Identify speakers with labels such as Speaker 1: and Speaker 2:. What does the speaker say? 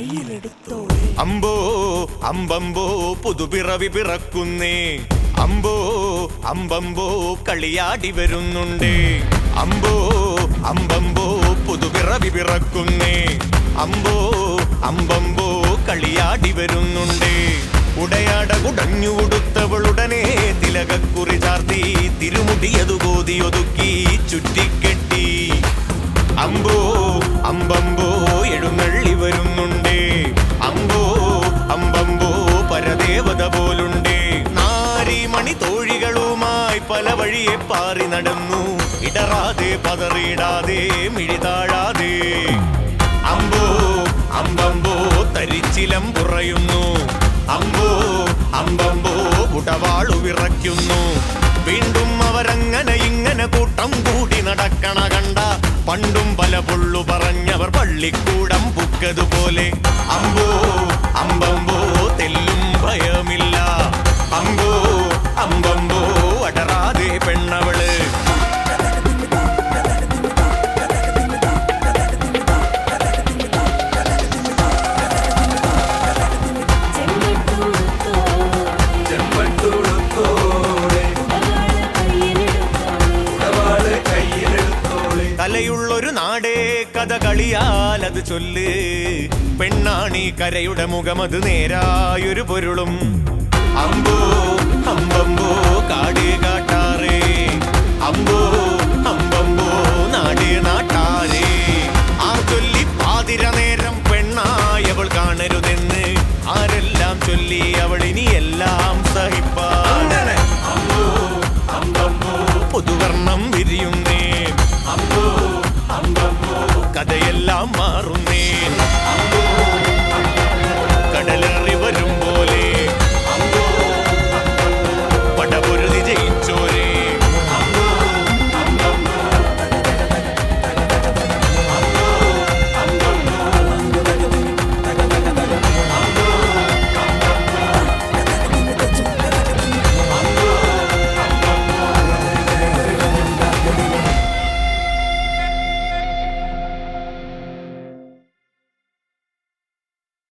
Speaker 1: കയ്യിലെടുത്തോളെ
Speaker 2: അമ്പോ അമ്പമ്പോ പുതുപിറവി പിറക്കുന്നേ അമ്പോ അമ്പമ്പോ കളിയാടി വരുന്നുണ്ടേ അമ്പോ അമ്പമ്പോ പുതുപിറവി പിറക്കുന്നേ അമ്പോ അമ്പമ്പോ കളിയാടി വരുന്നുണ്ടേ ഉടയാട കുടഞ്ഞു കൊടുത്തവളുടനെ തിലകക്കുറി ചാർത്തി തിരുമുടിയതു കോതി ഒതുക്കി ചുറ്റിക്കെട്ടി അമ്പോ അമ്പമ്പോ എഴുന്നള്ളി വരുന്നുണ്ടേ അമ്പോ അമ്പമ്പോ പരദേവത പോലുണ്ടേ നാരിമണി തോഴികളുമായി പല വഴിയെ പാറി നടന്നു ഇടറാതെ പതറിയിടാതെ മിഴിതാഴാതെ അമ്പോ അമ്പമ്പോ തരിച്ചിലം പുറയുന്നു അമ്പോ അമ്പമ്പോ ഉടവാളു വിറയ്ക്കുന്നു വീണ്ടും അവരങ്ങനെ ഇങ്ങനെ കൂട്ടം കൂടി നടക്കണ കണ്ട പണ്ടും പല പൊള്ളു പറഞ്ഞവർ പള്ളിക്കൂടം പുക്കതുപോലെ അമ്പോ അമ്പമ്പോ തെല്ലും ഭയമില്ല അമ്പോ അമ്പമ്പോ അടറാതെ പെണ്ണവള് കലയുള്ളൊരു നാടേ കഥ കളിയാൽ അത് ചൊല്ല് പെണ്ണാണി കരയുടെ മുഖം അത് നേരായൊരു പൊരുളും അമ്പോ അമ്പമ്പോ